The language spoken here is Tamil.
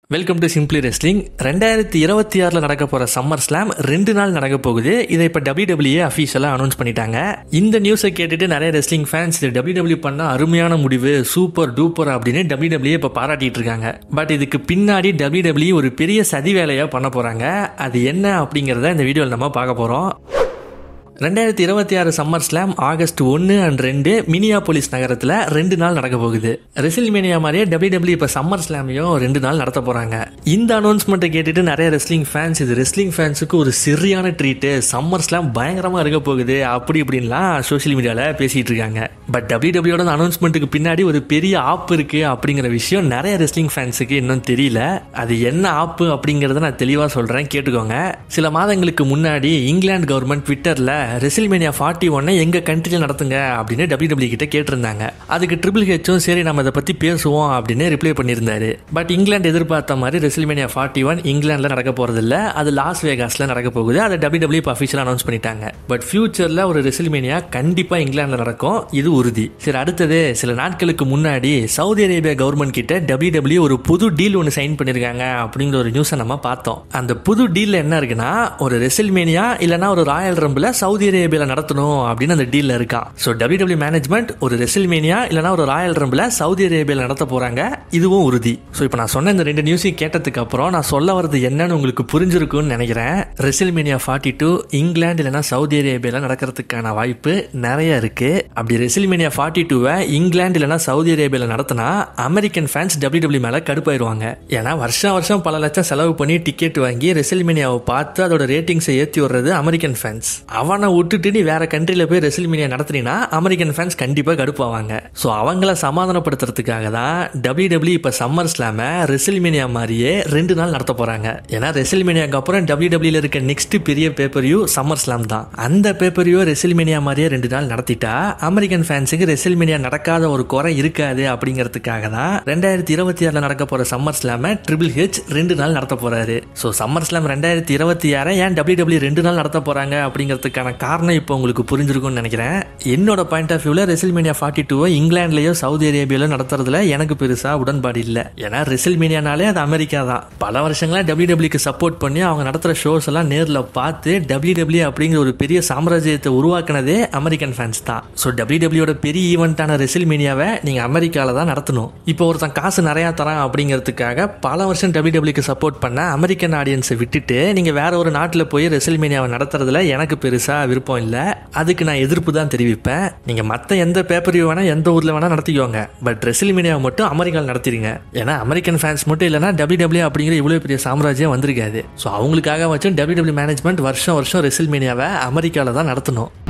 வெல்கம் டு சிம்பிளி ரெஸ்லிங் ரெண்டாயிரத்தி இருபத்தி ஆறில் நடக்க போகிற சம்மர் ஸ்லாம் ரெண்டு நாள் நடக்க போகுது இதை இப்போ டபிள்யூடபிள்யூ அஃபீஷியலாக அனௌன்ஸ் பண்ணிட்டாங்க இந்த நியூஸை கேட்டுட்டு நிறைய ரெஸ்லிங் ஃபேன்ஸ் இது டபிள்யூடபிள்யூ பண்ண அருமையான முடிவு சூப்பர் டூப்பர் அப்படின்னு டபிள்யூடபிள்யூ இப்போ பாராட்டிட்டு இருக்காங்க பட் இதுக்கு பின்னாடி டபிள்யூடபிள்யூ ஒரு பெரிய சதி வேலையாக பண்ண போகிறாங்க அது என்ன அப்படிங்கிறத இந்த வீடியோவில் நம்ம பார்க்க போகிறோம் ரெண்டாயிரத்தி இருபத்தி ஆறு சம்மர் ஸ்லாம் ஆகஸ்ட் ஒன்று அண்ட் ரெண்டு மினியாபோலிஸ் நகரத்தில் ரெண்டு நாள் நடக்க போகுது ரெசில்மேனியா மாதிரியே டபிள்யூ டபிள்யூ இப்போ சம்மர் ஸ்லாமையும் ரெண்டு நாள் நடத்த போகிறாங்க இந்த அனௌன்ஸ்மெண்ட்டை கேட்டுட்டு நிறைய ரெஸ்லிங் ஃபேன்ஸ் இது ரெஸ்லிங் ஃபேன்ஸுக்கு ஒரு சரியான ட்ரீட்டு சம்மர் ஸ்லாம் பயங்கரமாக இருக்க போகுது அப்படி இப்படின்லாம் சோஷியல் மீடியாவில் பேசிகிட்டு இருக்காங்க பட் டபிள்யூ டபிள்யூட அனௌன்ஸ்மெண்ட்டுக்கு பின்னாடி ஒரு பெரிய ஆப் இருக்குது அப்படிங்கிற விஷயம் நிறைய ரெஸ்லிங் ஃபேன்ஸுக்கு இன்னும் தெரியல அது என்ன ஆப்பு அப்படிங்கிறத நான் தெளிவாக சொல்கிறேன் கேட்டுக்கோங்க சில மாதங்களுக்கு முன்னாடி இங்கிலாந்து கவர்மெண்ட் ட்விட்டரில் ரெசில்மேனியா ஃபார்ட்டி ஒன்னை எங்கள் கண்ட்ரியில் நடத்துங்க அப்படின்னு டபிள்யூ டபிள்யூ கிட்ட கேட்டிருந்தாங்க அதுக்கு ட்ரிபிள் ஹெச்சும் சரி நம்ம அதை பற்றி பேசுவோம் அப்படின்னு ரிப்ளை பண்ணியிருந்தாரு பட் இங்கிலாந்து எதிர்பார்த்த மாதிரி ரெசில்மேனியா ஃபார்ட்டி ஒன் இங்கிலாந்தில் நடக்க போகிறதில்ல அது லாஸ் வேகாஸில் நடக்க போகுது அதை டபிள்யூ டபிள்யூ இப்போ அஃபிஷியலாக அனௌன்ஸ் பண்ணிட்டாங்க பட் ஃபியூச்சரில் ஒரு ரெசில்மேனியா கண்டிப்பாக இங்கிலாந்தில் நடக்கும் இது உறுதி சரி அடுத்தது சில நாட்களுக்கு முன்னாடி சவுதி அரேபியா கவர்மெண்ட் கிட்ட டபிள்யூ டபிள்யூ ஒரு புது டீல் ஒன்று சைன் பண்ணியிருக்காங்க அப்படிங்கிற ஒரு நியூஸை நம்ம பார்த்தோம் அந்த புது டீலில் என்ன இருக்குன்னா ஒரு ரெசில்மேனியா இல்லைனா ஒரு ராயல் ரம்பில் சவுதி அரேபியாவில் நடத்தணும் அப்படின்னு அந்த டீலில் இருக்கான் ஸோ டபிள்யூ டபிள்யூ மேனேஜ்மெண்ட் ஒரு ரெசில்மேனியா இல்லைனா ஒரு ராயல் ரம்பில் சவுதி அரேபியாவில் நடத்த போகிறாங்க இதுவும் உறுதி ஸோ இப்போ நான் சொன்ன இந்த ரெண்டு நியூஸையும் கேட்டதுக்கு அப்புறம் நான் சொல்ல வரது என்னன்னு உங்களுக்கு புரிஞ்சிருக்கும்னு நினைக்கிறேன் ரெசில்மேனியா ஃபார்ட்டி டூ இங்கிலாந்து இல்லைனா சவுதி அரேபியாவில் நடக்கிறதுக்கான வாய்ப்பு நிறைய இருக்கு அப்படி ரெசில்மேனியா ஃபார்ட்டி டூவை இங்கிலாந்து இல்லைனா சவுதி அரேபியாவில் நடத்தினா அமெரிக்கன் ஃபேன்ஸ் டபிள்யூ டபிள்யூ மேலே கடுப்பாயிருவாங்க ஏன்னா வருஷம் வருஷம் பல லட்சம் செலவு பண்ணி டிக்கெட் வாங்கி ரெசில்மேனியாவை பார்த்து அதோட ரேட்டிங்ஸை ஏற்றி விடுறது அமெரிக்கன் ஃபேன்ஸ் அவனை விட்டுட்டு நீ வேற கண்ட்ரியில் போய் ரெசில்மேனியா நடத்துனீங்கன்னா அமெரிக்கன் ஃபேன்ஸ் கண்டிப்பாக கடுப்பாவாங்க ஸோ அவங்கள சமாதானப்படுத்துறதுக்காக தான் டபிள்யூ டபிள்யூ இப்போ சம்மர் ஸ்லாம ரெசில்மேனியா மாதிரியே ரெண்டு நாள் நடத்த போறாங்க ஏன்னா ரெசில்மேனியாக்கு அப்புறம் டபிள்யூ டபிள்யூல இருக்க நெக்ஸ்ட் பெரிய பேப்பர்யூ சம்மர் ஸ்லாம் தான் அந்த பேப்பர்யூ ரெசில்மேனியா மாதிரியே ரெண்டு நாள் நடத்திட்டா அமெரிக்கன் ஃபேன்ஸுக்கு ரெசில்மேனியா நடக்காத ஒரு குறை இருக்காது அப்படிங்கிறதுக்காக தான் ரெண்டாயிரத்தி இருபத்தி ஆறுல நடக்க போற சம்மர் ஸ்லாம ட்ரிபிள் ஹெச் ரெண்டு நாள் நடத்த போறாரு ஸோ சம்மர் ஸ்லாம் ரெண்டாயிரத்தி இருபத்தி ஆறை ஏன் டபிள்யூ டபிள்யூ ரெண்டு நாள் நடத்த போறாங்க அப்படிங்கிறதுக்கான காரணம் இப்போ உங்களுக்கு புரிஞ்சிருக்கும்னு நினைக்கிறேன் என்னோட பாயிண்ட் ஆஃப் வியூவில் ரெசில்மேனியா ஃபார்ட்டி டூவை இங்கிலாந்துலயோ சவுதி அரேபியாலோ நடத்துறதுல எனக்கு பெருசா உடன்பாடு இல்லை ஏன்னா ரெசில்மேனியானாலே அது அமெரிக்கா தான் பல வருஷங்களா டபிள்யூ டபிள்யூக்கு சப்போர்ட் பண்ணி அவங்க நடத்துற ஷோஸ் எல்லாம் நேரில் பார்த்து டபிள்யூ டபிள்யூ அப்படிங்கிற ஒரு பெரிய சாம்ராஜ்யத்தை உருவாக்குனதே அமெரிக்கன் ஃபேன்ஸ் தான் ஸோ டபிள்யூ டபிள்யூட பெரிய ஈவெண்ட்டான ரெசில்மேனியாவை நீங்க அமெரிக்காவில் தான் நடத்தணும் இப்போ ஒருத்தன் காசு நிறையா தரான் அப்படிங்கிறதுக்காக பல வருஷம் டபிள்யூ டபிள்யூக்கு சப்போர்ட் பண்ண அமெரிக்கன் ஆடியன்ஸை விட்டுட்டு நீங்க வேற ஒரு நாட்டில் போய் ரெசில்மேனியாவை நடத்துறதுல எனக்கு பெருசா விருப்பம் இல்லை அதுக்கு நான் எதிர்ப்பு தான் தெரிவிப்பேன் நீங்க மற்ற எந்த பேப்பரையும் வேணா எந்த ஊர்ல வேணா நடத்திக்கோங்க பட் ரெசில்மேனியாவை மட்டும் அமெரிக்காவில் நடத்திடுங்க ஏன்னா அமெரிக்கன் ஃபேன்ஸ் மட்டும் இல்லைன்னா டபிள்யூ டபிள்யூ அப்படிங்கிற இவ்வளோ பெரிய சாம்ராஜ்யம் வந்திருக்காது ஸோ அவங்களுக்காக வச்சும் டபிள்யூ டபிள்யூ மேனேஜ்மெண்ட் வருஷம் வருஷம் ரெசில்மேனியாவை அமெரிக்காவில் தான் நடத்தணும்